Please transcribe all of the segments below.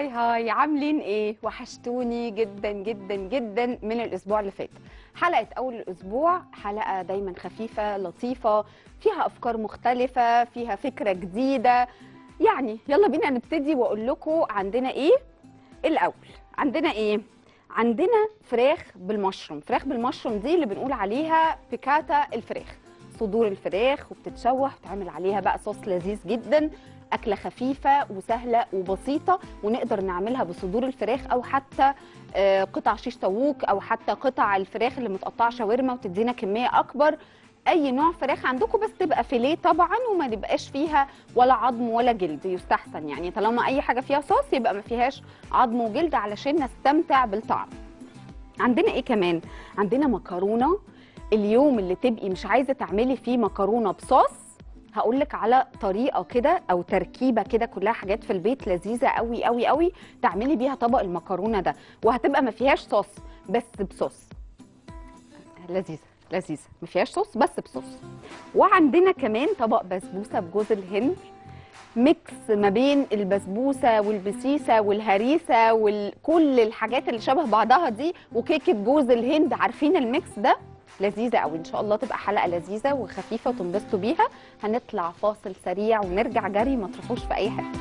هاي هاي عاملين ايه وحشتوني جدا جدا جدا من الاسبوع اللي فات حلقه اول الاسبوع حلقه دايما خفيفه لطيفه فيها افكار مختلفه فيها فكره جديده يعني يلا بينا نبتدي واقول لكم عندنا ايه الاول عندنا ايه عندنا فراخ بالمشروم فراخ بالمشروم دي اللي بنقول عليها بيكاتا الفراخ صدور الفراخ وبتتشوح وتعمل عليها بقى صوص لذيذ جدا أكلة خفيفة وسهلة وبسيطة ونقدر نعملها بصدور الفراخ أو حتى آه، قطع شيش طاووق أو حتى قطع الفراخ اللي متقطعة شاورما وتدينا كمية أكبر أي نوع فراخ عندكم بس تبقى فيليه طبعا وما يبقاش فيها ولا عظم ولا جلد يستحسن يعني طالما أي حاجة فيها صوص يبقى ما فيهاش عظم وجلد علشان نستمتع بالطعم عندنا ايه كمان عندنا مكرونه اليوم اللي تبقي مش عايزه تعملي فيه مكرونه بصوص هقول لك على طريقه كده او تركيبه كده كلها حاجات في البيت لذيذه قوي قوي قوي تعملي بيها طبق المكرونه ده وهتبقى ما فيهاش صوص بس بصوص لذيذه لذيذه ما فيهاش صوص بس بصوص وعندنا كمان طبق بسبوسه بجوز الهند ميكس ما بين البسبوسه والبسيسه والهريسه وكل الحاجات اللي شبه بعضها دي وكيكه جوز الهند عارفين الميكس ده لذيذه قوي ان شاء الله تبقى حلقه لذيذه وخفيفه وتنبسطوا بيها هنطلع فاصل سريع ونرجع جري ما تروحوش في اي حته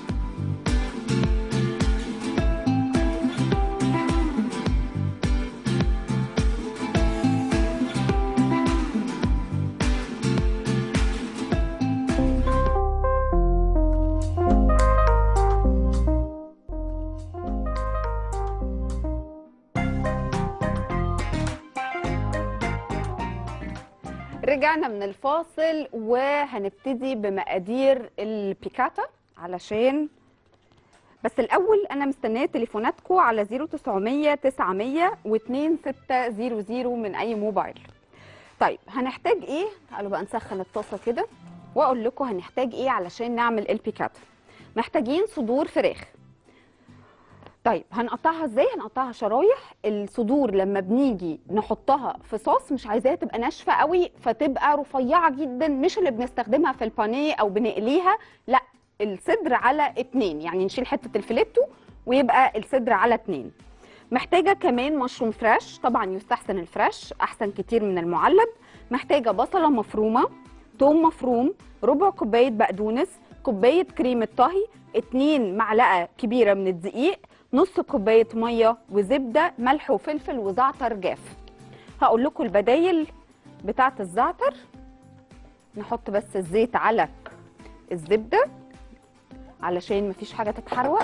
رجعنا من الفاصل وهنبتدي بمقادير البيكاتا علشان بس الاول انا مستنيه تليفوناتكم على 0900 900 2600 من اي موبايل طيب هنحتاج ايه تعالوا بقى نسخن الطاسه كده واقول لكم هنحتاج ايه علشان نعمل البيكاتا محتاجين صدور فراخ طيب هنقطعها ازاي هنقطعها شرايح الصدور لما بنيجي نحطها في صوص مش عايزاها تبقى ناشفه قوي فتبقى رفيعه جدا مش اللي بنستخدمها في البانيه او بنقليها لا الصدر على اتنين يعني نشيل حته الفيليتو ويبقى الصدر على اتنين محتاجه كمان مشروم فريش طبعا يستحسن الفريش احسن كتير من المعلب محتاجه بصله مفرومه توم مفروم ربع كوبايه بقدونس كوبايه كريمه طهي اتنين معلقه كبيره من الدقيق نص كوبايه ميه وزبده ملح وفلفل وزعتر جاف هقول لكم البدايل بتاعه الزعتر نحط بس الزيت على الزبده علشان مفيش حاجه تتحروق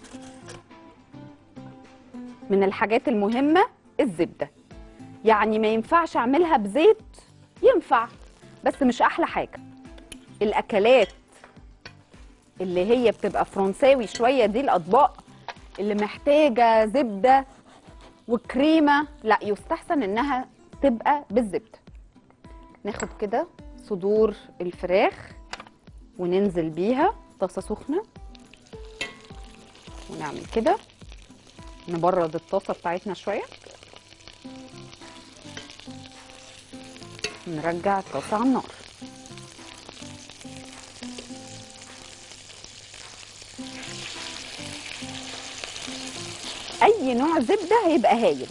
من الحاجات المهمه الزبده يعني ما ينفعش اعملها بزيت ينفع بس مش احلى حاجه الاكلات اللي هي بتبقى فرنساوي شويه دي الاطباق اللي محتاجه زبده وكريمه لا يستحسن انها تبقى بالزبده ناخد كده صدور الفراخ وننزل بيها طاسه سخنه ونعمل كده نبرد الطاسه بتاعتنا شويه نرجع الطاسه على النار اي نوع زبده هيبقى هايل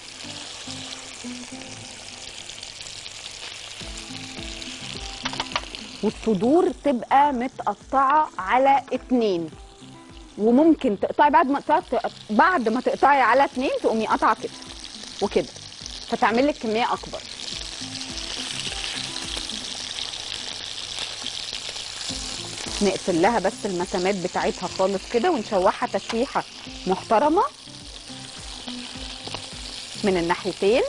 والصدور تبقى متقطعه على اتنين وممكن تقطعي بعد ما تقطعي بعد ما تقطعي على اتنين تقومي قاطعه كده وكده فتعمل لك كميه اكبر نقفل لها بس المسامات بتاعتها خالص كده ونشوحها تشويحه محترمه من الناحيتين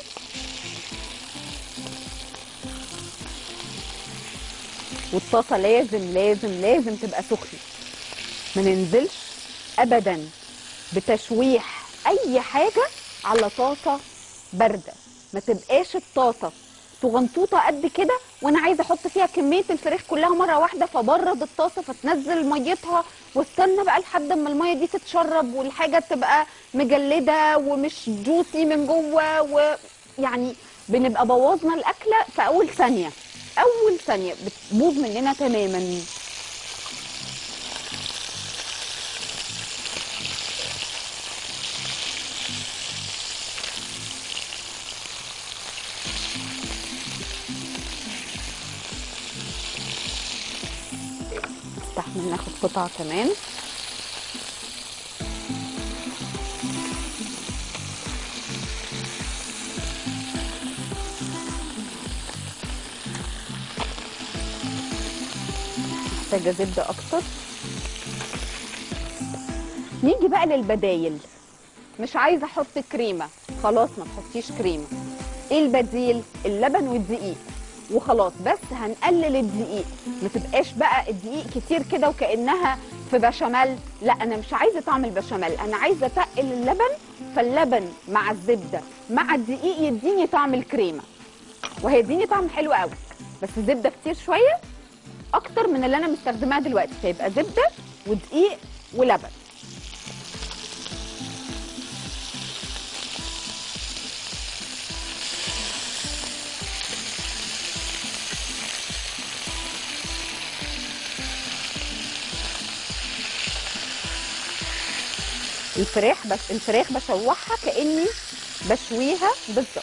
والطاسه لازم لازم لازم تبقى سخنه ما ننزلش ابدا بتشويح اي حاجه على طاسه بارده ما تبقاش الطاسه صغنطوطه قد كده وانا عايزه احط فيها كميه الفراخ كلها مره واحده فبرد الطاسه فتنزل ميتها واستنى بقى لحد اما الميه دي تتشرب والحاجه تبقى مجلده ومش جوسي من جوه ويعني بنبقى بوظنا الاكله في اول ثانيه اول ثانيه بتبوظ مننا تماما نستحمل ناخد قطعه كمان محتاجه زبده اكتر نيجي بقى للبدايل مش عايزه احط كريمه خلاص ما تحطيش كريمه ايه البديل اللبن والدقيق وخلاص بس هنقلل الدقيق ما تبقاش بقى الدقيق كتير كده وكانها في بشاميل لا انا مش عايزه طعم البشاميل انا عايزه اتقل اللبن فاللبن مع الزبده مع الدقيق يديني طعم الكريمه وهيديني طعم حلو قوي بس زبده كتير شويه اكتر من اللي انا مستخدماها دلوقتي فيبقى زبده ودقيق ولبن الفراخ بس الفراخ بشوحها كاني بشويها بالظبط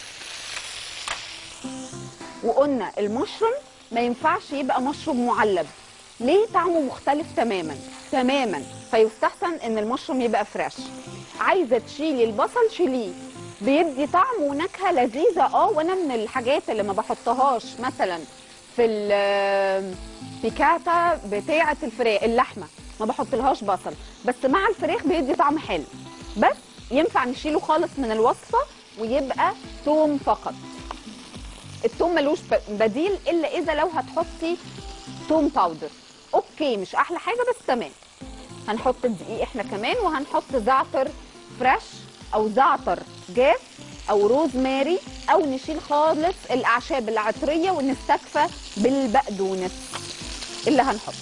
وقلنا المشروم ما ينفعش يبقى مشروم معلب ليه طعمه مختلف تماما تماما فيستحسن ان المشروم يبقى فريش عايزه تشيلي البصل شيليه بيدي طعم ونكهه لذيذه اه وانا من الحاجات اللي ما بحطهاش مثلا في البيكاتا بتاعه الفراخ اللحمه ما بحطلهاش بصل بس مع الفراخ بيدي طعم حلو بس ينفع نشيله خالص من الوصفه ويبقى توم فقط التوم ملوش ب- بديل الا اذا لو هتحطي توم باودر اوكي مش احلى حاجه بس تمام هنحط الدقيق احنا كمان وهنحط زعتر فريش او زعتر جاف او روزماري او نشيل خالص الاعشاب العطريه ونستكفى بالبقدونس اللي هنحطه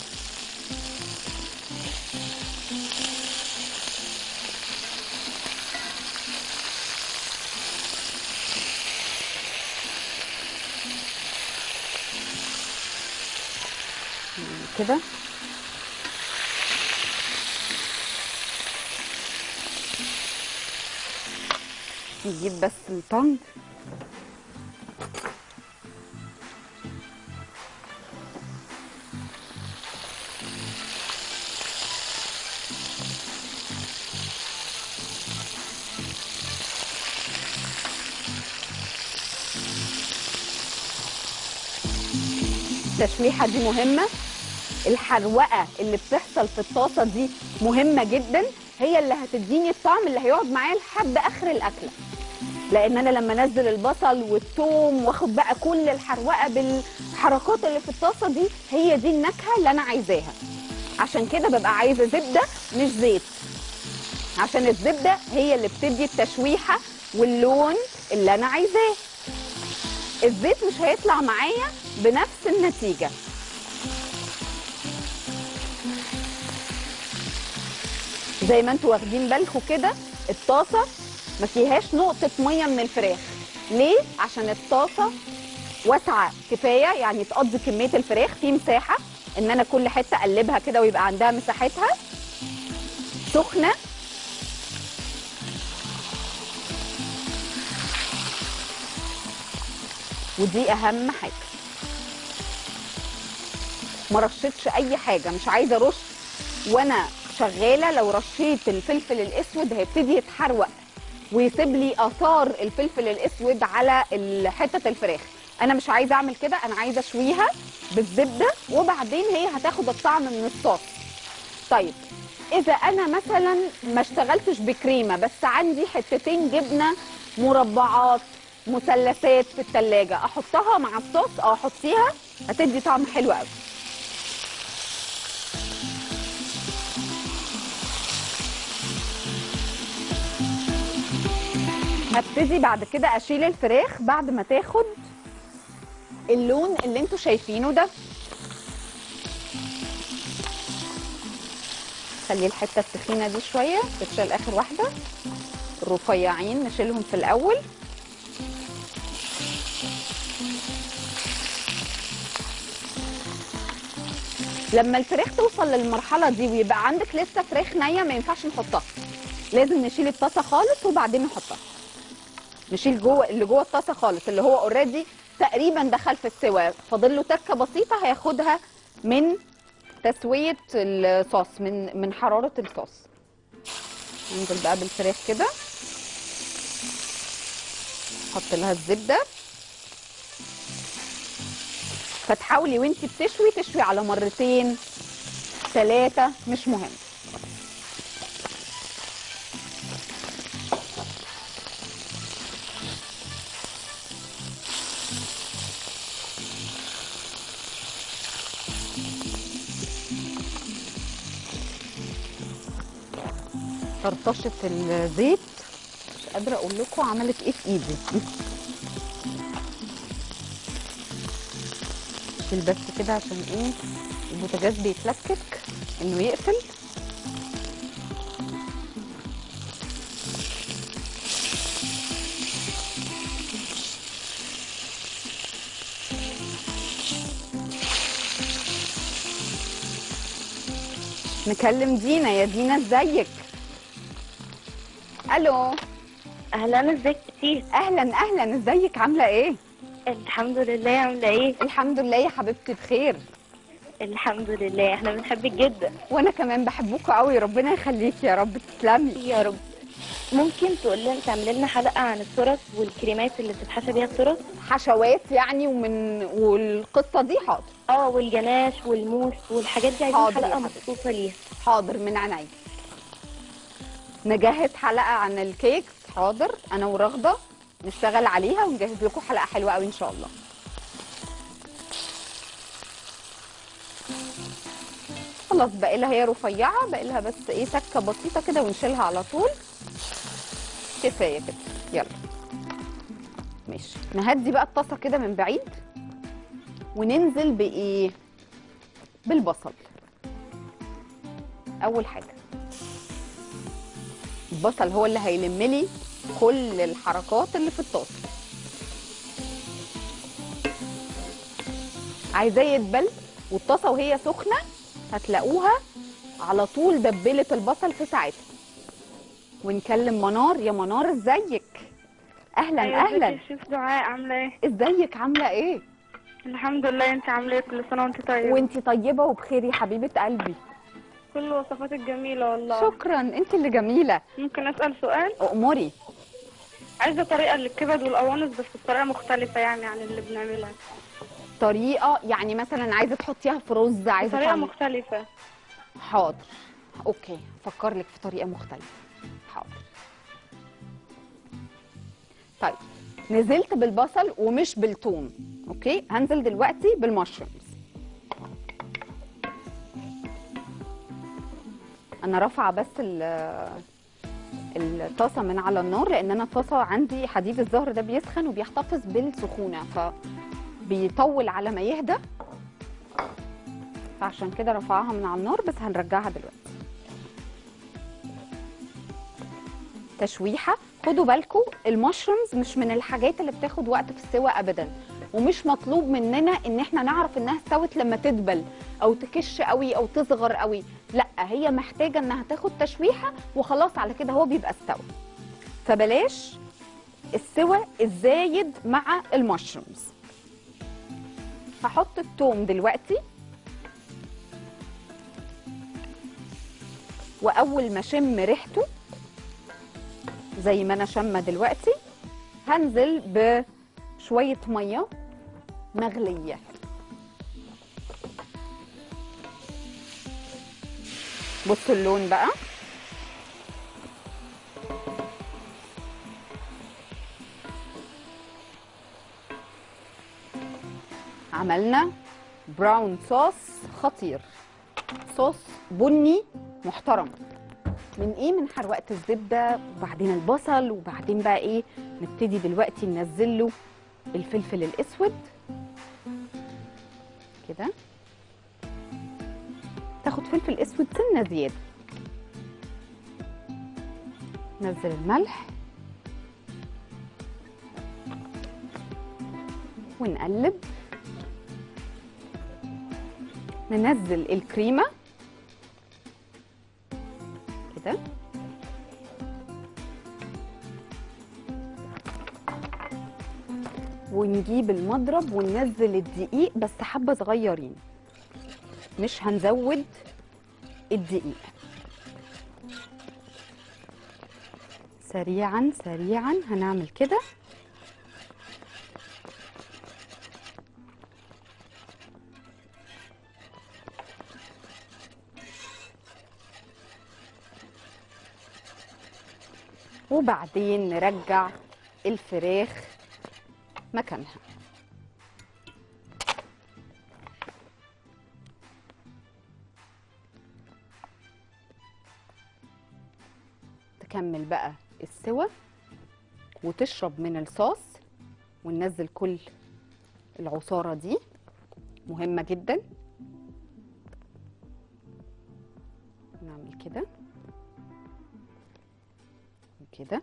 كده نجيب بس الطنج التشويحه دي مهمه الحروقه اللي بتحصل في الطاسه دي مهمه جدا هي اللي هتديني الطعم اللي هيقعد معايا لحد اخر الاكله لان انا لما انزل البصل والثوم واخد بقى كل الحروقه بالحركات اللي في الطاسه دي هي دي النكهه اللي انا عايزاها عشان كده ببقى عايزه زبده مش زيت عشان الزبده هي اللي بتدي التشويحه واللون اللي انا عايزاه الزيت مش هيطلع معايا بنفس النتيجه زي ما انتوا واخدين بالكم كده الطاسه ما فيهاش نقطه ميه من الفراخ ليه عشان الطاسه واسعه كفايه يعني تقضي كميه الفراخ في مساحه ان انا كل حته اقلبها كده ويبقى عندها مساحتها سخنه ودي اهم حاجه ما رشيتش اي حاجه مش عايزه ارش وانا شغاله لو رشيت الفلفل الاسود هيبتدي يتحروق ويسيب لي اثار الفلفل الاسود على ال- حته الفراخ انا مش عايزه اعمل كده انا عايزه اشويها بالزبده وبعدين هي هتاخد الطعم من الصوص طيب اذا انا مثلا ما اشتغلتش بكريمه بس عندي حتتين جبنه مربعات مثلثات في التلاجة احطها مع الصوص او احطيها هتدي طعم حلو قوي هبتدي بعد كده اشيل الفراخ بعد ما تاخد اللون اللي انتوا شايفينه ده خلي الحته التخينه دي شويه تتشال اخر واحده الرفيعين نشيلهم في الاول لما الفراخ توصل للمرحله دي ويبقى عندك لسه فراخ نيه ما ينفعش نحطها لازم نشيل الطاسه خالص وبعدين نحطها نشيل جوه اللي جوه الطاسه خالص اللي هو اوريدي تقريبا دخل في السوا فاضل له تكه بسيطه هياخدها من تسويه الصوص من من حراره الصوص ننزل بقى بالفراخ كده حط لها الزبده فتحاولي وانتي بتشوي تشوي على مرتين ثلاثه مش مهم طرطشه الزيت مش قادره اقول لكم عملت ايه في ايدي شيل بس كده عشان ايه البوتاجاز بيتلكك انه يقفل نكلم دينا يا دينا ازيك الو اهلا ازيك كتير اهلا اهلا ازيك عامله ايه الحمد لله عامله ايه الحمد لله يا حبيبتي بخير الحمد لله احنا بنحبك جدا وانا كمان بحبكوا قوي ربنا يخليكي يا رب تسلمي يا رب ممكن تقول لنا تعمل لنا حلقه عن الترس والكريمات اللي بتتحشى بيها الترس حشوات يعني ومن والقصه دي حاضر اه والجناش والموس والحاجات دي عايزين حاضر يا حلقه حبيبتي. مخصوصه ليها حاضر من عينيا نجهز حلقه عن الكيك حاضر انا ورغده نشتغل عليها ونجهز لكم حلقه حلوه قوي ان شاء الله خلاص باقي لها هي رفيعه باقي لها بس ايه تكه بسيطه كده ونشيلها على طول كفايه كده يلا ماشي نهدي بقى الطاسه كده من بعيد وننزل بايه بالبصل اول حاجه البصل هو اللي هيلم لي كل الحركات اللي في الطاسه عايزاه يدبل والطاسه وهي سخنه هتلاقوها على طول دبلت البصل في ساعتها ونكلم منار يا منار ازيك اهلا اهلا شوف دعاء عامله ايه ازيك عامله ايه الحمد لله انت عامله ايه كل سنه وانت طيبه وانتي طيبه وبخير يا حبيبه قلبي كل وصفاتك جميله والله شكرا انت اللي جميله ممكن اسال سؤال اموري عايزه طريقه للكبد والقوانص بس بطريقه مختلفه يعني عن اللي بنعملها طريقه يعني مثلا عايزه تحطيها في رز عايزه بطريقه تعمل- مختلفه حاضر اوكي فكر لك في طريقه مختلفه حاضر طيب نزلت بالبصل ومش بالثوم اوكي هنزل دلوقتي بالمشرومز انا رافعه بس ال- الطاسه من على النار لان انا الطاسه عندي حديد الزهر ده بيسخن وبيحتفظ بالسخونه فبيطول على ما يهدى فعشان كده رفعها من على النار بس هنرجعها دلوقتي تشويحه خدوا بالكم المشرومز مش من الحاجات اللي بتاخد وقت في السوى ابدا ومش مطلوب مننا ان احنا نعرف انها استوت لما تدبل او تكش قوي او تصغر قوي لا هي محتاجه انها تاخد تشويحه وخلاص على كده هو بيبقى استوى فبلاش السوى الزايد مع المشرومز هحط التوم دلوقتي واول ما اشم ريحته زي ما انا شامه دلوقتي هنزل بشويه ميه مغليه بصوا اللون بقى عملنا براون صوص خطير صوص بني محترم من ايه من حروقه الزبده وبعدين البصل وبعدين بقى ايه نبتدي دلوقتي ننزل له الفلفل الاسود كده تاخد فلفل اسود سنه زياده نزل الملح ونقلب ننزل الكريمه كده ونجيب المضرب وننزل الدقيق بس حبه صغيرين مش هنزود الدقيق سريعا سريعا هنعمل كده وبعدين نرجع الفراخ مكانها تكمل بقى السوى وتشرب من الصوص وننزل كل العصارة دي مهمة جدا نعمل كده وكده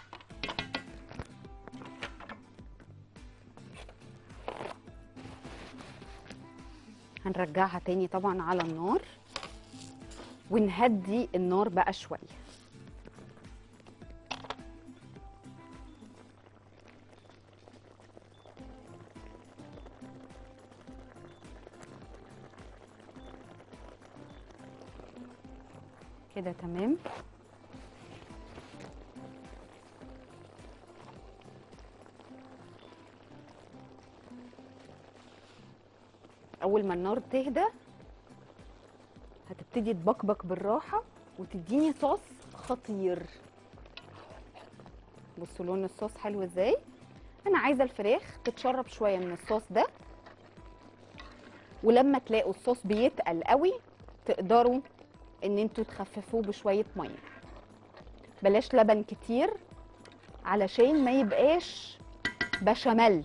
هنرجعها تاني طبعا على النار ونهدي النار بقى شويه كده تمام اول ما النار تهدى هتبتدي تبكبك بالراحه وتديني صوص خطير بصوا لون الصوص حلو ازاي انا عايزه الفراخ تتشرب شويه من الصوص ده ولما تلاقوا الصوص بيتقل قوي تقدروا ان انتوا تخففوه بشويه ميه بلاش لبن كتير علشان ما يبقاش بشاميل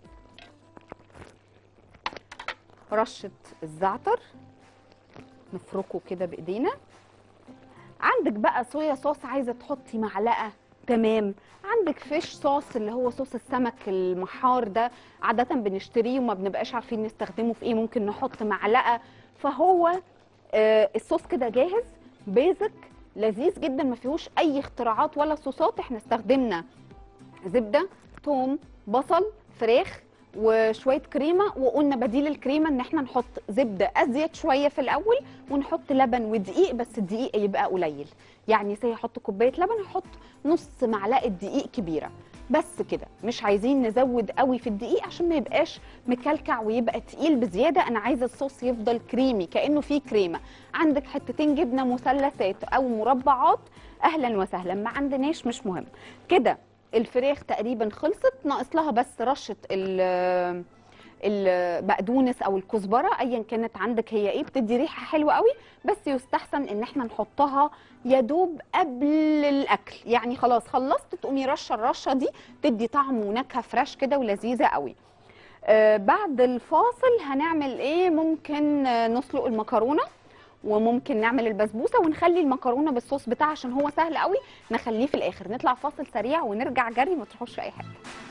رشه الزعتر نفركه كده بايدينا عندك بقى صويا صوص عايزه تحطي معلقه تمام عندك فيش صوص اللي هو صوص السمك المحار ده عاده بنشتريه وما بنبقاش عارفين نستخدمه في ايه ممكن نحط معلقه فهو آه، الصوص كده جاهز بيزك لذيذ جدا ما فيهوش اي اختراعات ولا صوصات احنا استخدمنا زبده توم بصل فراخ وشويه كريمه وقلنا بديل الكريمه ان احنا نحط زبده ازيد شويه في الاول ونحط لبن ودقيق بس الدقيق يبقى قليل يعني سي احط كوبايه لبن احط نص معلقه دقيق كبيره بس كده مش عايزين نزود قوي في الدقيق عشان ما يبقاش مكلكع ويبقى تقيل بزياده انا عايزه الصوص يفضل كريمي كانه فيه كريمه عندك حتتين جبنه مثلثات او مربعات اهلا وسهلا ما عندناش مش مهم كده الفراخ تقريبا خلصت ناقص لها بس رشه ال البقدونس او الكزبره ايا كانت عندك هي ايه بتدي ريحه حلوه قوي بس يستحسن ان احنا نحطها يا دوب قبل الاكل يعني خلاص خلصت تقومي رشه الرشه دي تدي طعم ونكهه فريش كده ولذيذه قوي آه بعد الفاصل هنعمل ايه ممكن آه، نسلق المكرونه وممكن نعمل البسبوسه ونخلي المكرونه بالصوص بتاعها عشان هو سهل قوي نخليه في الاخر نطلع فاصل سريع ونرجع جري ما تروحوش في اي حته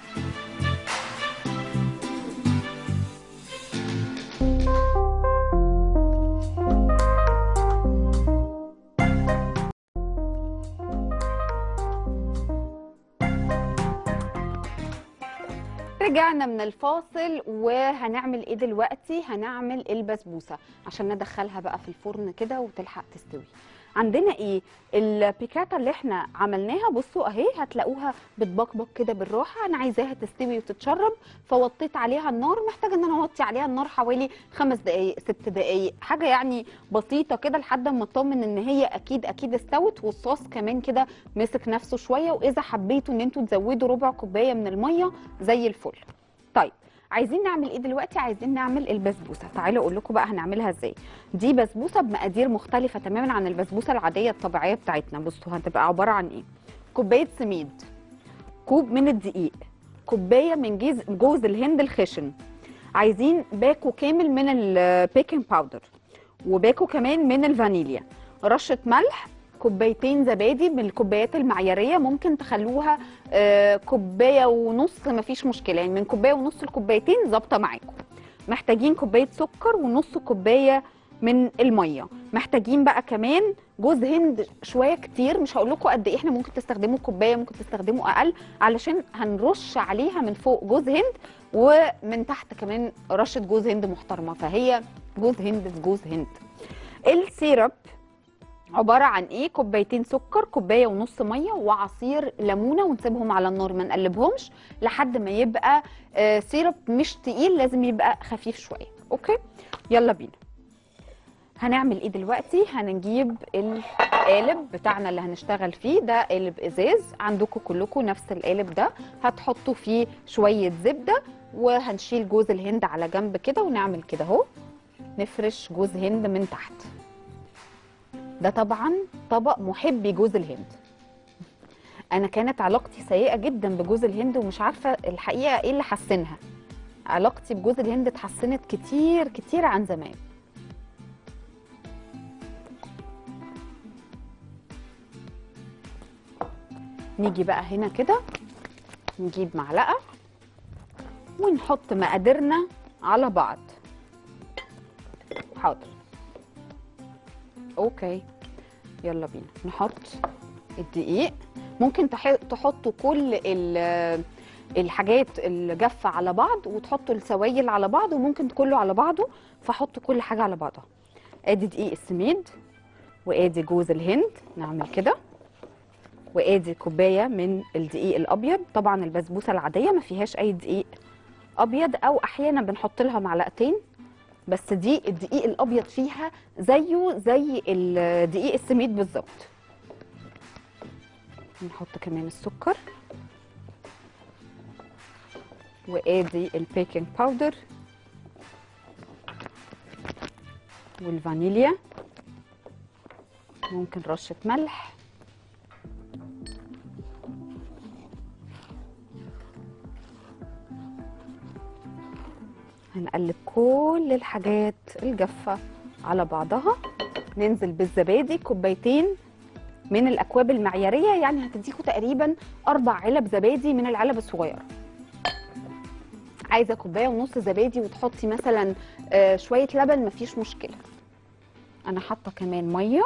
رجعنا من الفاصل وهنعمل ايه دلوقتي هنعمل البسبوسه عشان ندخلها بقى في الفرن كده وتلحق تستوي عندنا ايه البيكاتا اللي احنا عملناها بصوا اهي هتلاقوها بتبقبق كده بالراحه انا عايزاها تستوي وتتشرب فوطيت عليها النار محتاجه ان انا اوطي عليها النار حوالي خمس دقائق ست دقائق حاجه يعني بسيطه كده لحد ما اطمن ان هي اكيد اكيد استوت والصوص كمان كده مسك نفسه شويه واذا حبيتوا ان انتوا تزودوا ربع كوبايه من الميه زي الفل طيب عايزين نعمل ايه دلوقتي عايزين نعمل البسبوسه تعالوا اقول لكم بقى هنعملها ازاي دي بسبوسه بمقادير مختلفه تماما عن البسبوسه العاديه الطبيعيه بتاعتنا بصوا هتبقى عباره عن ايه كوبايه سميد كوب من الدقيق كوبايه من جيز جوز الهند الخشن عايزين باكو كامل من البيكنج باودر وباكو كمان من الفانيليا رشه ملح كوبايتين زبادي من الكوبايات المعياريه ممكن تخلوها آه، كوبايه ونص مفيش مشكله يعني من كوبايه ونص لكوبايتين ظابطه معاكم محتاجين كوبايه سكر ونص كوبايه من الميه محتاجين بقى كمان جوز هند شويه كتير مش هقول لكم قد ايه احنا ممكن تستخدموا كوبايه ممكن تستخدموا اقل علشان هنرش عليها من فوق جوز هند ومن تحت كمان رشه جوز هند محترمه فهي جوز هند في جوز هند السيرب عباره عن ايه كوبايتين سكر كوبايه ونص ميه وعصير ليمونه ونسيبهم على النار ما نقلبهمش لحد ما يبقى آه، سيرب مش تقيل لازم يبقى خفيف شويه اوكي يلا بينا هنعمل ايه دلوقتي هنجيب القالب بتاعنا اللي هنشتغل فيه ده قالب ازاز عندكم كلكم نفس القالب ده هتحطوا فيه شويه زبده وهنشيل جوز الهند على جنب كده ونعمل كده اهو نفرش جوز هند من تحت ده طبعا طبق محبي جوز الهند انا كانت علاقتي سيئه جدا بجوز الهند ومش عارفه الحقيقه ايه اللي حسنها علاقتي بجوز الهند اتحسنت كتير كتير عن زمان نيجي بقى هنا كده نجيب معلقه ونحط مقاديرنا على بعض حاضر اوكي يلا بينا نحط الدقيق ممكن تح- تحطوا كل ال- الحاجات الجافه على بعض وتحطوا السوائل على بعض وممكن كله على بعضه فحطوا كل حاجه على بعضها ادي دقيق السميد وادي جوز الهند نعمل كده وادي كوبايه من الدقيق الابيض طبعا البسبوسه العاديه ما فيهاش اي دقيق ابيض او احيانا بنحط لها معلقتين بس دي الدقيق الابيض فيها زيه زي ال- دقيق السميد بالظبط نحط كمان السكر وادي البيكنج باودر والفانيليا ممكن رشه ملح هنقلب كل الحاجات الجافة على بعضها ننزل بالزبادي كوبايتين من الأكواب المعيارية يعني هتديكوا تقريبا أربع علب زبادي من العلب الصغيرة عايزة كوباية ونص زبادي وتحطي مثلا آه، شوية لبن مفيش مشكلة أنا حاطة كمان مية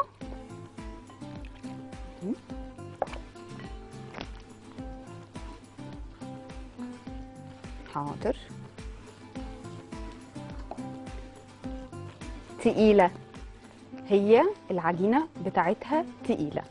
حاضر تقيلة هي العجينة بتاعتها تقيلة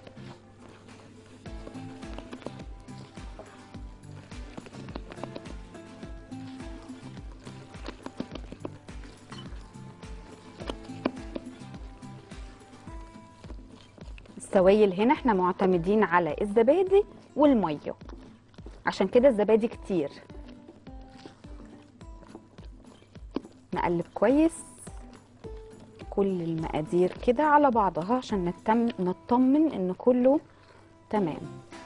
السوائل هنا احنا معتمدين على الزبادي والمية عشان كده الزبادي كتير نقلب كويس كل المقادير كده على بعضها عشان نتم نطمن ان كله تمام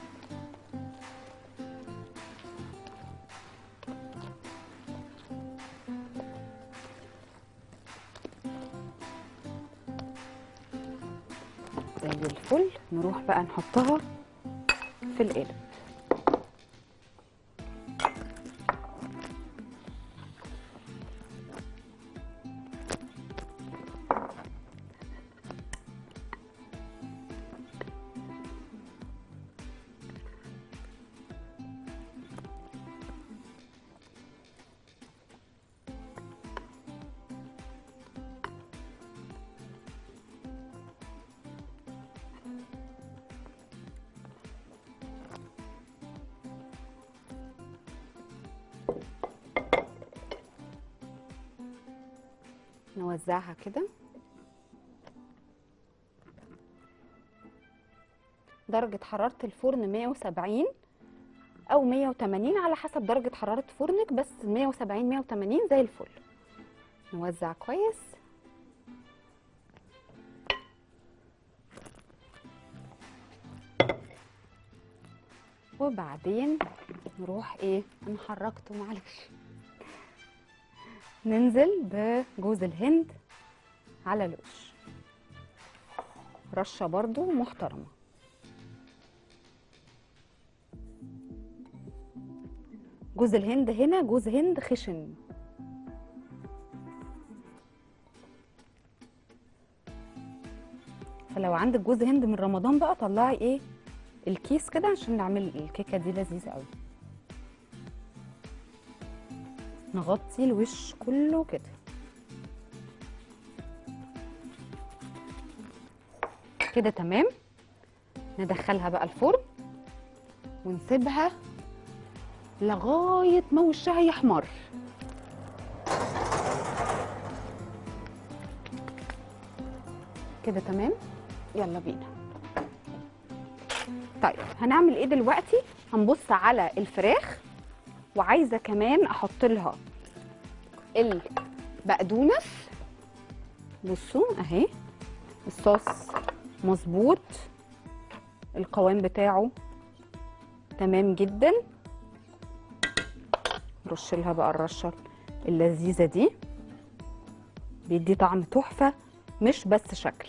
زي الفل نروح بقى نحطها في القالب نوزعها كده درجة حرارة الفرن 170 أو 180 على حسب درجة حرارة فرنك بس 170 180 زي الفل نوزع كويس وبعدين نروح ايه انا حركته معلش ننزل بجوز الهند على الوش رشه برضو محترمه جوز الهند هنا جوز هند خشن فلو عندك جوز هند من رمضان بقى طلعي ايه الكيس كده عشان نعمل الكيكه دي لذيذه قوي نغطي الوش كله كده كده تمام ندخلها بقى الفرن ونسيبها لغايه ما وشها يحمر كده تمام يلا بينا طيب هنعمل ايه دلوقتي هنبص على الفراخ وعايزه كمان احط لها البقدونس بصوا اهي الصوص مظبوط القوام بتاعه تمام جدا رش لها بقى الرشه اللذيذه دي بيدي طعم تحفه مش بس شكل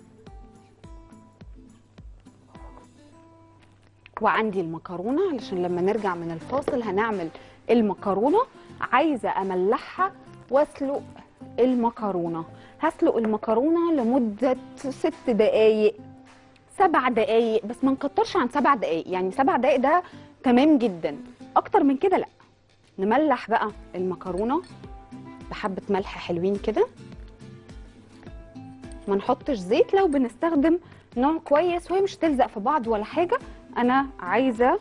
وعندي المكرونه علشان لما نرجع من الفاصل هنعمل المكرونه عايزه املحها واسلق المكرونه هسلق المكرونه لمده ست دقايق سبع دقايق بس ما نكترش عن سبع دقايق يعني سبع دقايق ده تمام جدا اكتر من كده لا نملح بقى المكرونه بحبه ملح حلوين كده ما نحطش زيت لو بنستخدم نوع كويس وهي مش تلزق في بعض ولا حاجه انا عايزه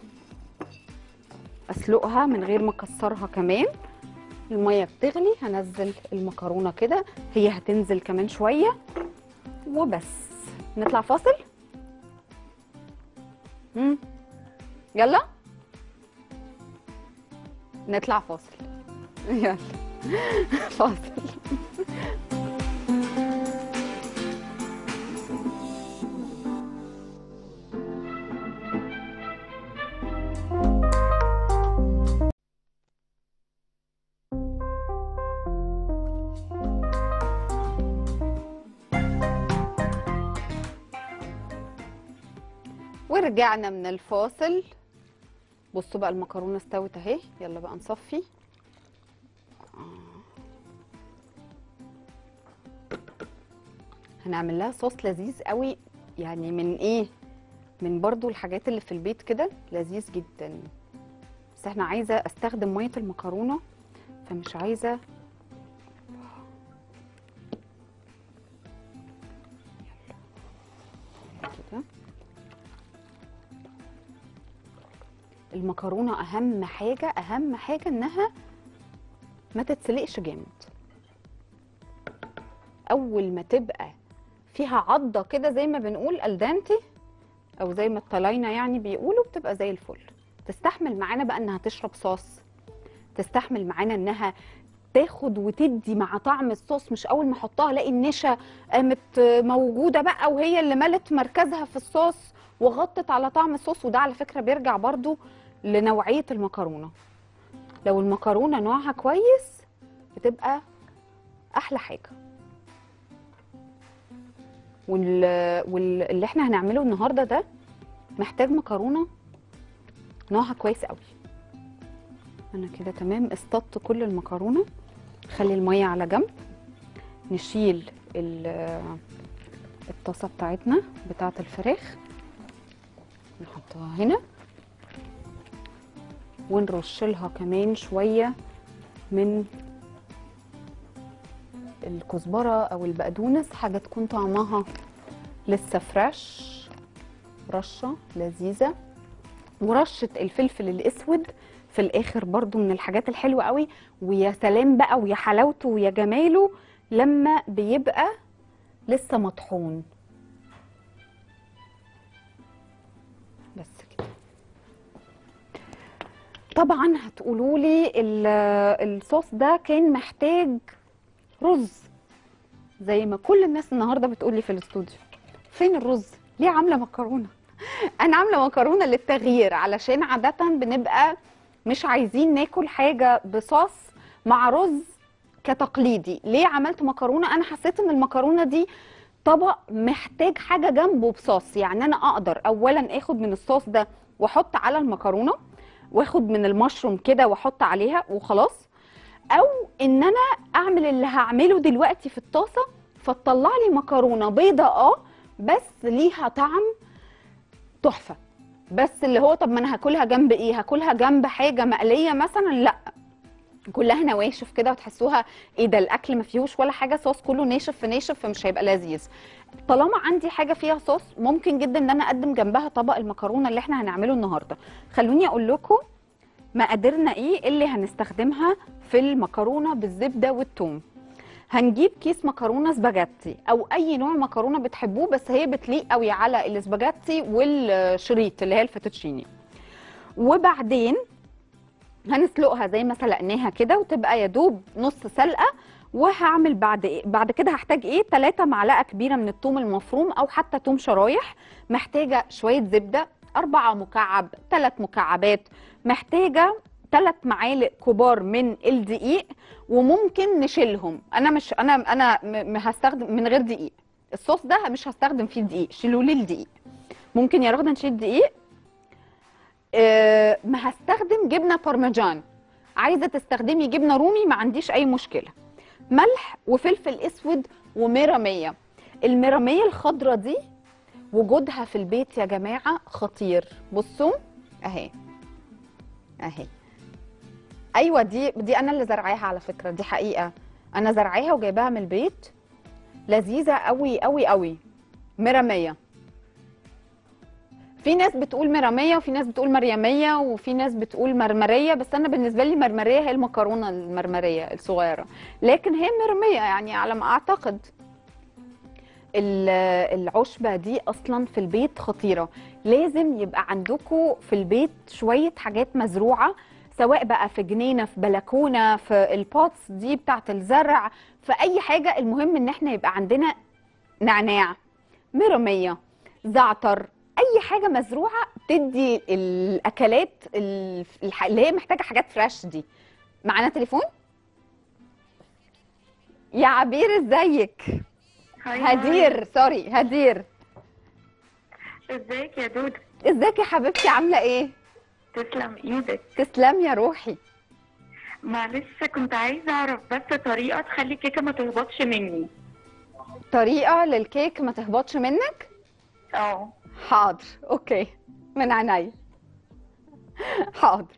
اسلقها من غير ما اكسرها كمان الميه بتغلي هنزل المكرونه كده هي هتنزل كمان شويه وبس نطلع فاصل مم. يلا نطلع فاصل يلا فاصل ورجعنا من الفاصل بصوا بقى المكرونه استوت اهي يلا بقى نصفي هنعمل لها صوص لذيذ قوي يعني من ايه من برضو الحاجات اللي في البيت كده لذيذ جدا بس احنا عايزه استخدم ميه المكرونه فمش عايزه كده المكرونه اهم حاجه اهم حاجه انها ما تتسلقش جامد اول ما تبقى فيها عضه كده زي ما بنقول الدانتي او زي ما الطلاينه يعني بيقولوا بتبقى زي الفل تستحمل معانا بقى انها تشرب صوص تستحمل معانا انها تاخد وتدي مع طعم الصوص مش اول ما احطها الاقي النشا قامت موجوده بقى وهي اللي ملت مركزها في الصوص وغطت على طعم الصوص وده على فكره بيرجع برضو لنوعيه المكرونه لو المكرونه نوعها كويس بتبقى احلى حاجه واللي وال... اللي احنا هنعمله النهارده ده محتاج مكرونه نوعها كويس قوي انا كده تمام اصطدت كل المكرونه خلي الميه على جنب نشيل ال- الطاسه بتاعتنا بتاعه الفراخ نحطها هنا ونرش لها كمان شويه من الكزبره او البقدونس حاجه تكون طعمها لسه فريش رشه لذيذه ورشه الفلفل الاسود في الاخر برضو من الحاجات الحلوه قوي ويا سلام بقى ويا حلاوته ويا جماله لما بيبقى لسه مطحون بس كده طبعا هتقولوا لي الصوص ده كان محتاج رز زي ما كل الناس النهارده بتقول لي في الاستوديو فين الرز ليه عامله مكرونه انا عامله مكرونه للتغيير علشان عاده بنبقى مش عايزين ناكل حاجه بصوص مع رز كتقليدي ليه عملت مكرونه انا حسيت ان المكرونه دي طبق محتاج حاجه جنبه بصوص يعني انا اقدر اولا اخد من الصوص ده واحط على المكرونه واخد من المشروم كده واحط عليها وخلاص او ان انا اعمل اللي هعمله دلوقتي في الطاسه فتطلع لي مكرونه بيضه اه بس ليها طعم تحفه بس اللي هو طب ما انا هاكلها جنب ايه هاكلها جنب حاجه مقليه مثلا لا كلها نواشف كده وتحسوها ايه ده الاكل ما فيهوش ولا حاجه صوص كله ناشف في ناشف فمش هيبقى لذيذ طالما عندي حاجه فيها صوص ممكن جدا ان انا اقدم جنبها طبق المكرونه اللي احنا هنعمله النهارده خلوني اقول لكم مقاديرنا ايه اللي هنستخدمها في المكرونه بالزبده والثوم هنجيب كيس مكرونه سباجيتي او اي نوع مكرونه بتحبوه بس هي بتليق قوي على السباجيتي والشريط اللي هي الفيتوتشيني وبعدين هنسلقها زي ما سلقناها كده وتبقى يا دوب نص سلقه وهعمل بعد إيه؟ بعد كده هحتاج ايه 3 معلقه كبيره من الثوم المفروم او حتى ثوم شرايح محتاجه شويه زبده أربعة مكعب ثلاث مكعبات محتاجه ثلاث معالق كبار من الدقيق وممكن نشيلهم انا مش انا انا م- م- هستخدم من غير دقيق الصوص ده مش هستخدم فيه دقيق شيلوا لي الدقيق ممكن يا رغده نشيل دقيق آه، ما هستخدم جبنه بارميجان عايزه تستخدمي جبنه رومي ما عنديش اي مشكله ملح وفلفل اسود وميراميه الميراميه الخضراء دي وجودها في البيت يا جماعه خطير بصوا اهي اهي ايوه دي دي انا اللي زرعاها على فكره دي حقيقه انا زرعاها وجايباها من البيت لذيذه قوي قوي قوي مرميه في ناس بتقول مرميه وفي ناس بتقول مريميه وفي ناس بتقول مرمريه بس انا بالنسبه لي مرمريه هي المكرونه المرمريه الصغيره لكن هي مرميه يعني على ما اعتقد ال- العشبه دي اصلا في البيت خطيره لازم يبقى عندكم في البيت شويه حاجات مزروعه سواء بقى في جنينه في بلكونه في البوتس دي بتاعه الزرع في اي حاجه المهم ان احنا يبقى عندنا نعناع مرميه زعتر اي حاجه مزروعه تدي الاكلات ال- الح- اللي هي محتاجه حاجات فريش دي معانا تليفون يا عبير ازيك هدير سوري هدير ازيك يا دودة ازيك يا حبيبتي عامله ايه تسلم ايدك تسلم يا روحي معلش كنت عايزة اعرف بس طريقة تخلي الكيكة ما تهبطش مني طريقه للكيك ما تهبطش منك اه حاضر اوكي من عينيا حاضر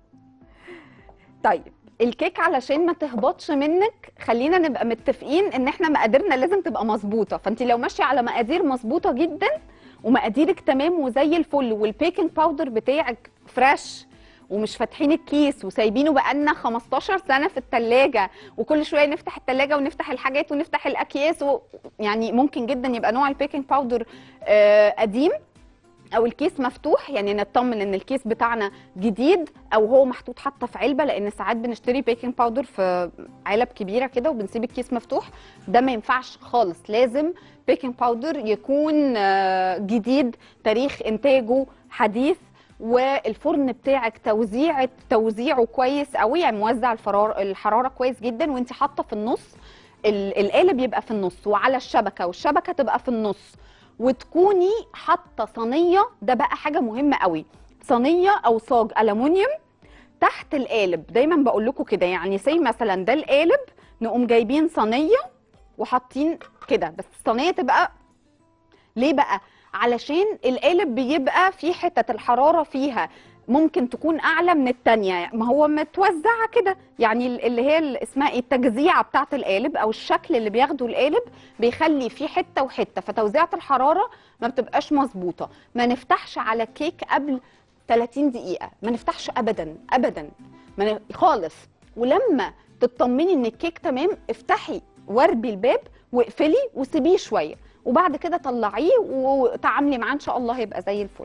طيب الكيك علشان ما تهبطش منك خلينا نبقى متفقين ان احنا مقاديرنا لازم تبقى مظبوطه فانت لو ماشيه على مقادير مظبوطه جدا ومقاديرك تمام وزي الفل والبيكنج باودر بتاعك فريش ومش فاتحين الكيس وسايبينه بقالنا 15 سنه في التلاجة وكل شويه نفتح التلاجة ونفتح الحاجات ونفتح الاكياس و... يعني ممكن جدا يبقى نوع البيكنج باودر آه قديم او الكيس مفتوح يعني نطمن ان الكيس بتاعنا جديد او هو محطوط حتى في علبه لان ساعات بنشتري بيكنج باودر في علب كبيره كده وبنسيب الكيس مفتوح ده ما ينفعش خالص لازم بيكنج باودر يكون آه، جديد تاريخ انتاجه حديث والفرن بتاعك توزيع توزيعه كويس قوي يعني موزع الفرار الحراره كويس جدا وانت حاطه في النص ال- القالب يبقى في النص وعلى الشبكه والشبكه تبقى في النص وتكوني حاطه صينيه ده بقى حاجه مهمه قوي صينيه او صاج الومنيوم تحت القالب دايما بقول لكم كده يعني زي مثلا ده القالب نقوم جايبين صينيه وحاطين كده بس الصينيه تبقى ليه بقى علشان القالب بيبقى في حتة الحرارة فيها ممكن تكون أعلى من التانية ما هو متوزعة كده يعني ال- اللي هي ال- اسمها ايه التجزيعة بتاعة القالب أو الشكل اللي بياخده القالب بيخلي فيه حتة وحتة فتوزيعة الحرارة ما بتبقاش مظبوطة ما نفتحش على كيك قبل 30 دقيقة ما نفتحش أبدا أبدا ما ن... خالص ولما تطمني ان الكيك تمام افتحي واربي الباب واقفلي وسيبيه شويه وبعد كده طلعيه وتعاملي معاه ان شاء الله هيبقى زي الفل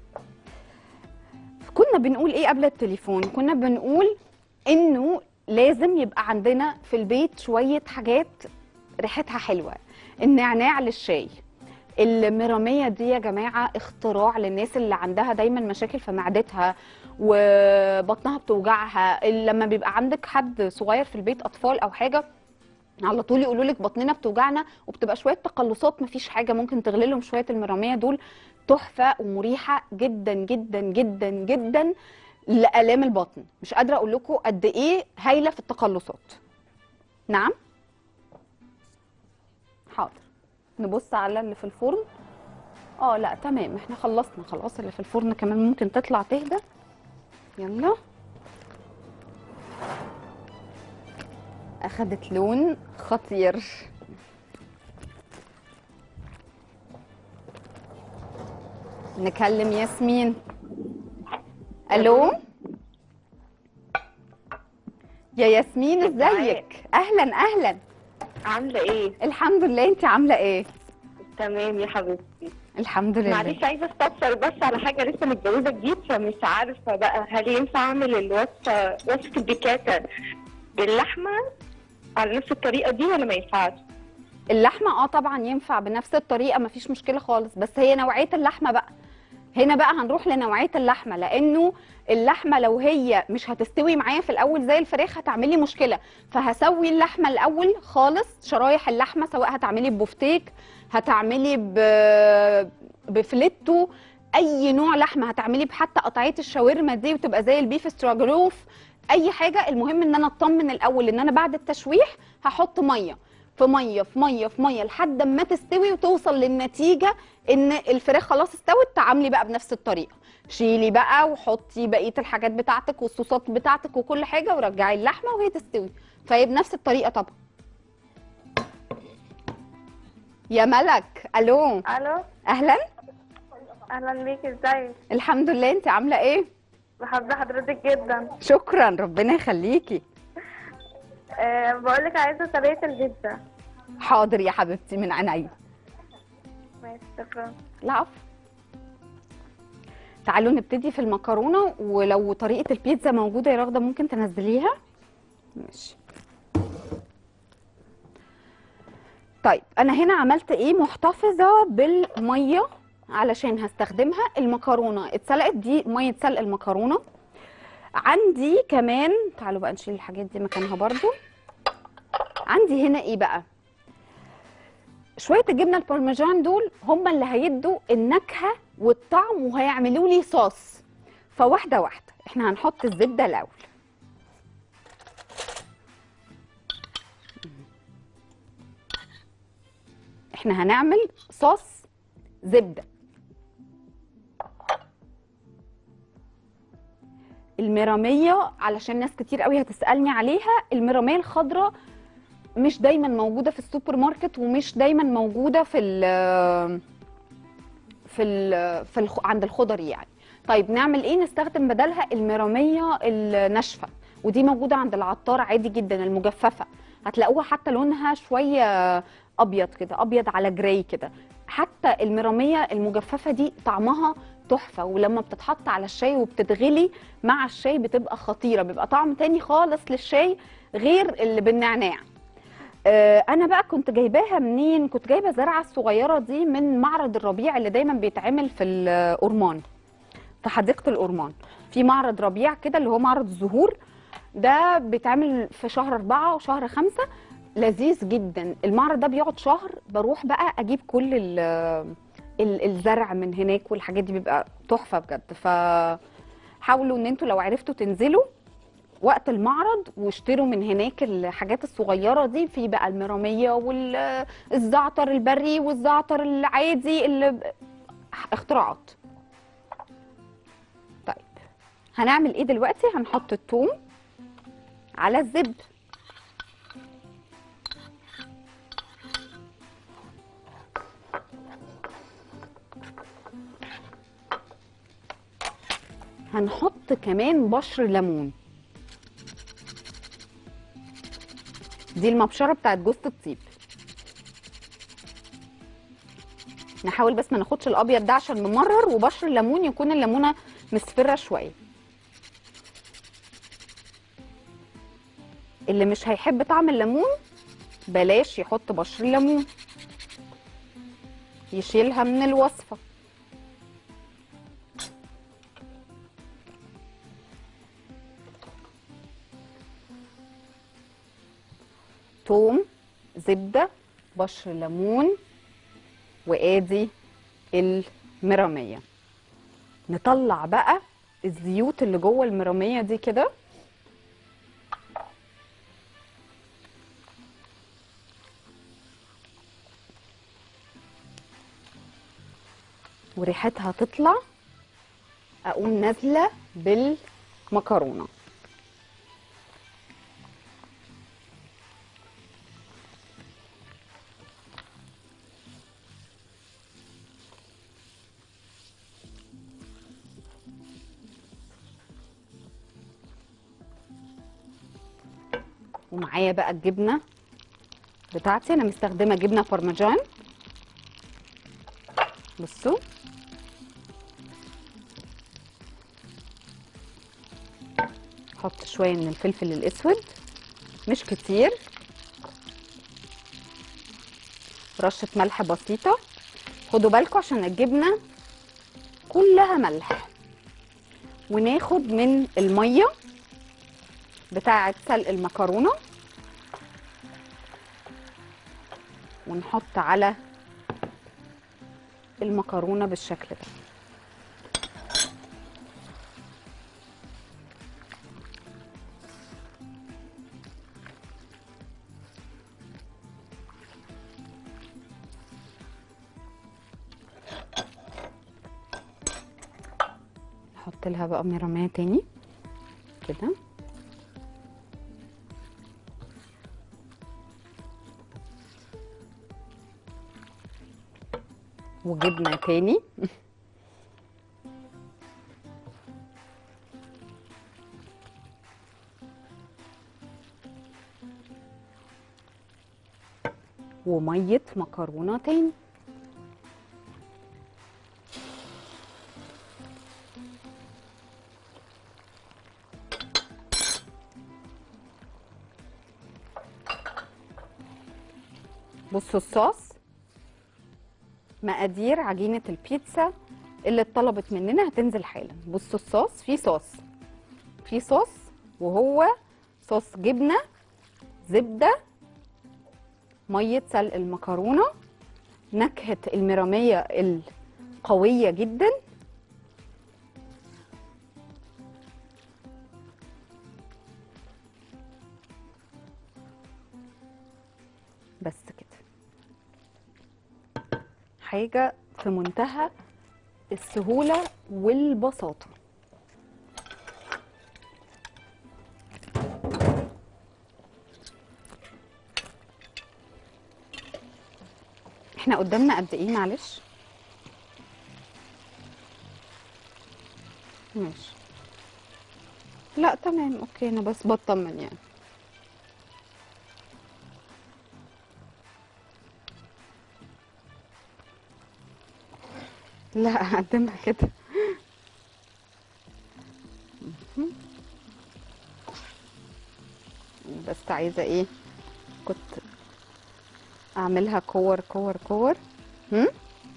كنا بنقول ايه قبل التليفون كنا بنقول انه لازم يبقى عندنا في البيت شويه حاجات ريحتها حلوه النعناع للشاي المرامية دي يا جماعة اختراع للناس اللي عندها دايما مشاكل في معدتها وبطنها بتوجعها لما بيبقى عندك حد صغير في البيت أطفال أو حاجة على طول يقولوا لك بطننا بتوجعنا وبتبقى شويه تقلصات مفيش حاجه ممكن تغلي لهم شويه المراميه دول تحفه ومريحه جدا جدا جدا جدا لالام البطن مش قادره اقول لكم قد ايه هايله في التقلصات نعم حاضر نبص على اللي في الفرن اه لا تمام احنا خلصنا خلاص اللي في الفرن كمان ممكن تطلع تهدى يلا اخدت لون خطير نكلم ياسمين الو يا ياسمين ازيك اهلا اهلا عاملة ايه؟ الحمد لله انت عامله ايه تمام يا حبيبتي الحمد لله معلش عايزة استفسر بس على حاجة لسه متجوزة جديد فمش عارفة بقى هل ينفع اعمل الوصفة وصفة البيكاتا باللحمة على نفس الطريقة دي ولا ما ينفعش؟ اللحمه اه طبعا ينفع بنفس الطريقه مفيش مشكله خالص بس هي نوعيه اللحمه بقى هنا بقى هنروح لنوعيه اللحمه لانه اللحمه لو هي مش هتستوي معايا في الاول زي الفراخ هتعملي مشكله فهسوي اللحمه الاول خالص شرايح اللحمه سواء هتعملي ببفتيك هتعملي ب... بفليتو اي نوع لحمه هتعملي بحتى قطعيه الشاورما دي وتبقى زي البيف ستراجلوف اي حاجه المهم ان انا اطمن الاول ان انا بعد التشويح هحط ميه في ميه في ميه في ميه لحد ما تستوي وتوصل للنتيجه ان الفراخ خلاص استوت تعاملي بقى بنفس الطريقه شيلي بقى وحطي بقيه الحاجات بتاعتك والصوصات بتاعتك وكل حاجه ورجعي اللحمه وهي تستوي فهي بنفس الطريقه طبعا يا ملك الو الو اهلا اهلا بيك ازيك الحمد لله انت عامله ايه بحب حضرتك جدا شكرا ربنا يخليكي أه بقول لك عايزه طريقه البيتزا حاضر يا حبيبتي من عينيا ماشي شكرا العفو تعالوا نبتدي في المكرونه ولو طريقه البيتزا موجوده يا رغده ممكن تنزليها ماشي طيب انا هنا عملت ايه محتفظه بالميه علشان هستخدمها المكرونه اتسلقت دي ميه سلق المكرونه عندي كمان تعالوا بقى نشيل الحاجات دي مكانها برضو عندي هنا ايه بقى شويه الجبنه البارميجان دول هم اللي هيدوا النكهه والطعم وهيعملوا لي صوص فواحده واحده احنا هنحط الزبده الاول احنا هنعمل صوص زبده المراميه علشان ناس كتير قوي هتسالني عليها المراميه الخضراء مش دايما موجوده في السوبر ماركت ومش دايما موجوده في ال في ال في الخ... عند الخضري يعني طيب نعمل ايه نستخدم بدلها المراميه الناشفه ودي موجوده عند العطار عادي جدا المجففه هتلاقوها حتى لونها شويه ابيض كده ابيض على جراي كده حتى المراميه المجففه دي طعمها تحفه ولما بتتحط على الشاي وبتتغلي مع الشاي بتبقى خطيره بيبقى طعم تاني خالص للشاي غير اللي بالنعناع آه، انا بقى كنت جايباها منين كنت جايبه الزرعه الصغيره دي من معرض الربيع اللي دايما بيتعمل في الأورمان في حديقه الأورمان في معرض ربيع كده اللي هو معرض الزهور ده بيتعمل في شهر أربعة وشهر خمسة لذيذ جدا المعرض ده بيقعد شهر بروح بقى اجيب كل ال ال- الزرع من هناك والحاجات دي بيبقى تحفه بجد فحاولوا ان انتوا لو عرفتوا تنزلوا وقت المعرض واشتروا من هناك الحاجات الصغيره دي في بقى المراميه والزعتر البري والزعتر العادي اللي ب- اختراعات طيب هنعمل ايه دلوقتي هنحط الثوم على الزبد هنحط كمان بشر ليمون دي المبشره بتاعت جوز الطيب نحاول بس ما ناخدش الابيض ده عشان ممرر وبشر الليمون يكون الليمونه مصفره شويه اللي مش هيحب طعم الليمون بلاش يحط بشر الليمون يشيلها من الوصفه توم زبده بشر ليمون وادي المراميه نطلع بقى الزيوت اللي جوه المراميه دي كده وريحتها تطلع اقوم نازله بالمكرونه ومعايا بقى الجبنه بتاعتي انا مستخدمه جبنه بارميجان بصوا احط شويه من الفلفل الاسود مش كتير رشه ملح بسيطه خدوا بالكم عشان الجبنه كلها ملح وناخد من الميه بتاعه سلق المكرونه ونحط على المكرونه بالشكل ده نحط لها بقى مرمية تاني كده وجبنة تاني ومية مكرونة تاني بصوا الصوص مقادير عجينة البيتزا اللي اتطلبت مننا هتنزل حالا بصوا الصوص في صوص في صوص وهو صوص جبنة زبدة مية سلق المكرونة نكهة المرامية القوية جدا بس كده حاجة في منتهى السهولة والبساطة احنا قدامنا قد ايه معلش ماشي لا تمام اوكي انا بس بطمن يعني لا اقدمها كده مهم. بس عايزه ايه كنت اعملها كور كور كور هم؟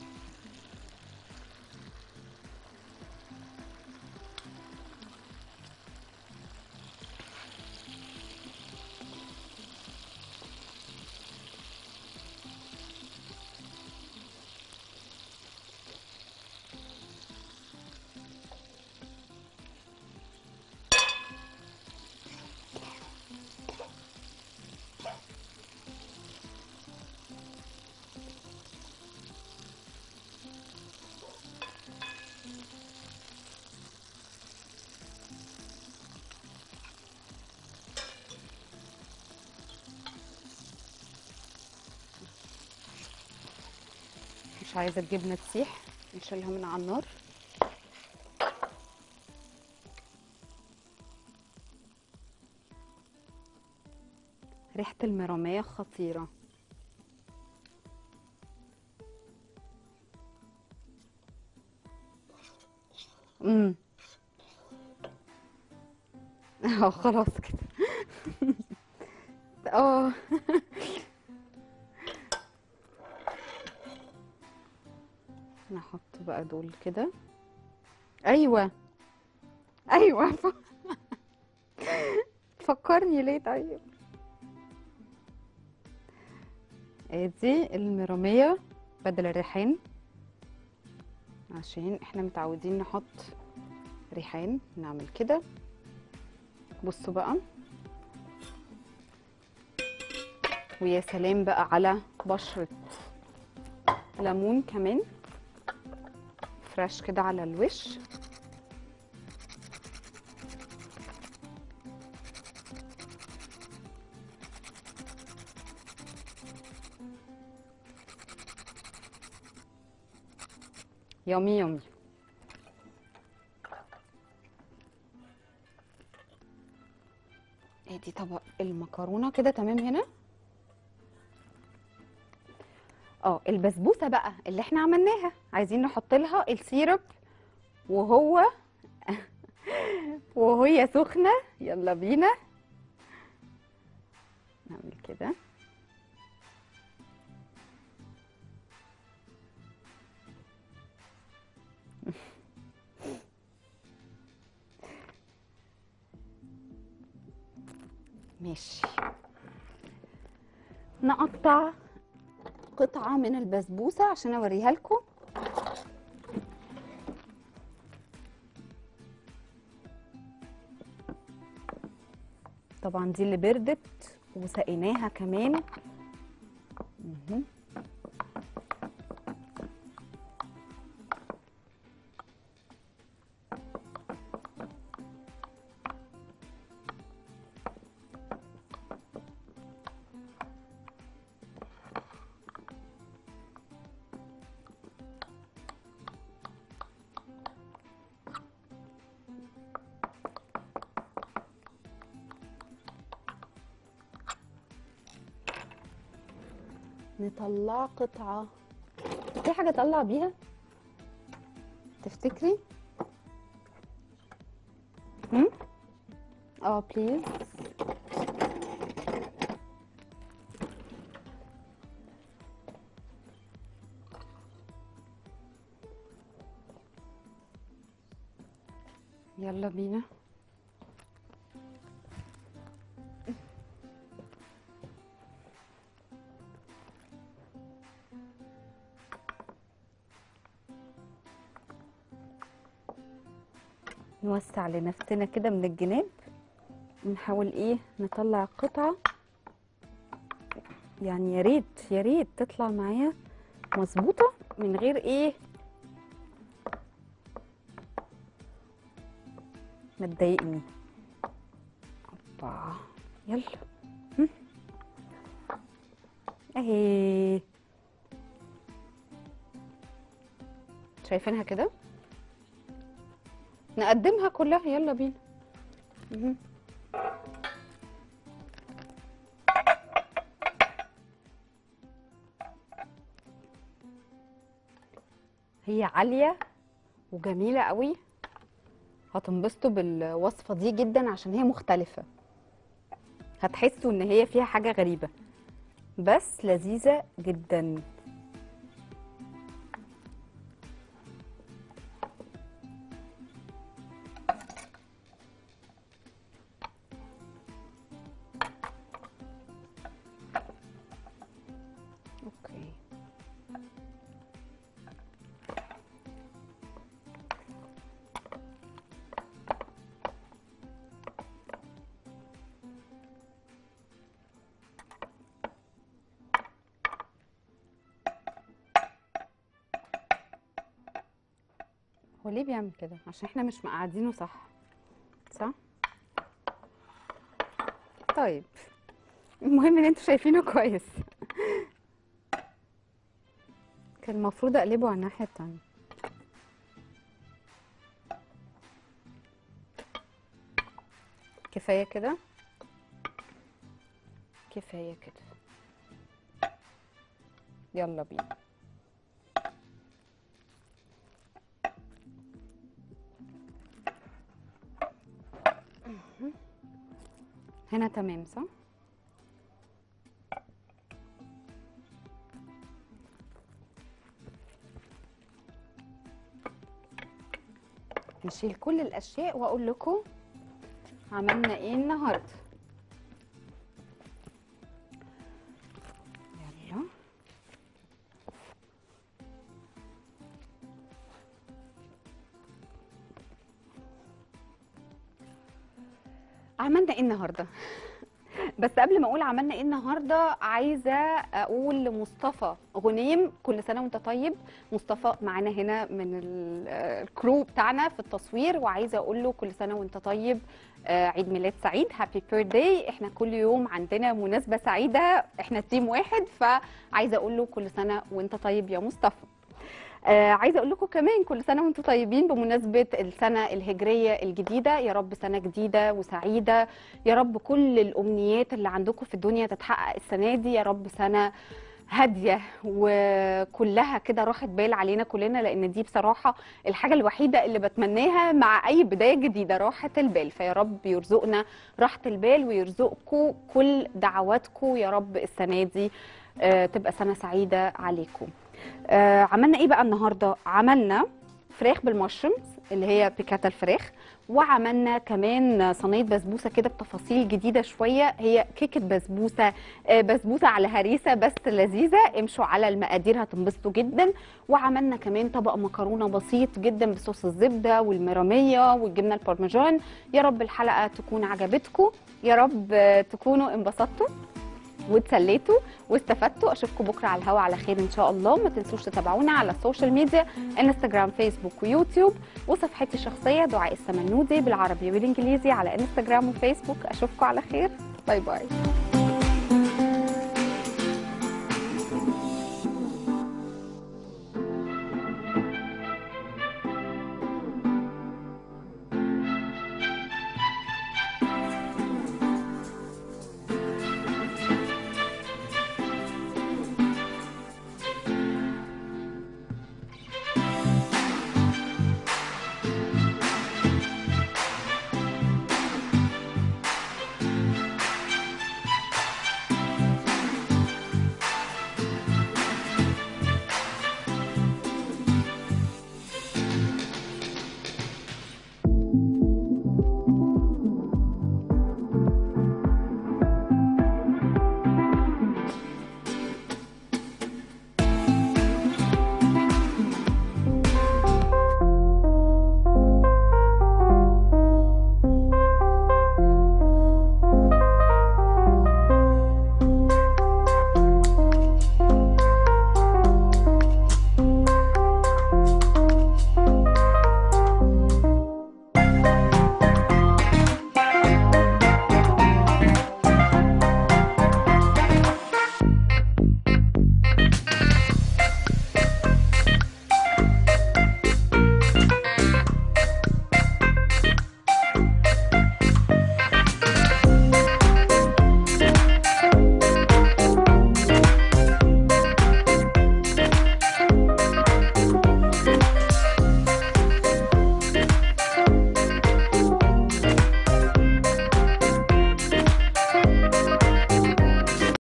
مش عايزه الجبنه تسيح نشيلها من على النار ريحه المراميه خطيره امم اه خلاص كده اه نحط بقى دول كده ايوه ايوه ف... فكرني ليه طيب ادي المرامية بدل الريحان عشان احنا متعودين نحط ريحان نعمل كده بصوا بقى ويا سلام بقى على بشرة ليمون كمان فريش كده على الوش يومي يومي ادي طبق المكرونه المكرونه كده تمام هنا اه البسبوسه بقى اللي احنا عملناها عايزين نحط لها السيرب وهو وهي سخنه يلا بينا نعمل كده ماشي نقطع قطعة من البسبوسة عشان اوريها لكم طبعا دي اللي بردت وسقيناها كمان مهم. نطلع قطعة في حاجة اطلع بيها تفتكري هم اه بليز يلا بينا نوسع لنفسنا كده من الجناب ونحاول ايه نطلع قطعة يعني يا ريت يا ريت تطلع معايا مظبوطة من غير ايه ما تضايقني اوبا يلا هم. اهي شايفينها كده نقدمها كلها يلا بينا مهم. هي عالية وجميلة قوي هتنبسطوا بالوصفة دي جدا عشان هي مختلفة هتحسوا ان هي فيها حاجة غريبة بس لذيذة جدا اوكي هو ليه بيعمل كده عشان احنا مش مقعدينه صح صح طيب المهم ان انتوا شايفينه كويس كان المفروض اقلبه على الناحية التانية كفاية كده كفاية كده يلا بينا هنا تمام صح؟ نشيل كل الاشياء واقول لكم عملنا ايه النهارده يلا عملنا ايه النهارده بس قبل ما اقول عملنا ايه النهارده عايزه اقول لمصطفى غنيم كل سنه وانت طيب مصطفى معانا هنا من ال- الكرو بتاعنا في التصوير وعايزه اقول له كل سنه وانت طيب آه، عيد ميلاد سعيد هابي بيرثداي احنا كل يوم عندنا مناسبه سعيده احنا تيم واحد فعايزه اقول له كل سنه وانت طيب يا مصطفى آه عايزه اقول لكم كمان كل سنه وانتم طيبين بمناسبه السنه الهجريه الجديده يا رب سنه جديده وسعيده يا رب كل الامنيات اللي عندكم في الدنيا تتحقق السنه دي يا رب سنه هاديه وكلها كده راحه بال علينا كلنا لان دي بصراحه الحاجه الوحيده اللي بتمناها مع اي بدايه جديده راحه البال فيا رب يرزقنا راحه البال ويرزقكم كل دعواتكم يا رب السنه دي آه، تبقى سنه سعيده عليكم آه، عملنا ايه بقى النهارده عملنا فراخ بالمشرومز اللي هي بيكاتا الفراخ وعملنا كمان صينيه بسبوسه كده بتفاصيل جديده شويه هي كيكه بسبوسه آه، بسبوسه على هريسه بس لذيذه امشوا على المقادير هتنبسطوا جدا وعملنا كمان طبق مكرونه بسيط جدا بصوص الزبده والميراميه والجبنه البارميجان يا رب الحلقه تكون عجبتكم يا رب آه، تكونوا انبسطتوا واتسليتوا واستفدتوا اشوفكم بكره على الهوا على خير ان شاء الله ما تنسوش تتابعونا على السوشيال ميديا انستجرام فيسبوك ويوتيوب وصفحتي الشخصيه دعاء السمنودي بالعربي والانجليزي على انستجرام وفيسبوك اشوفكم على خير باي باي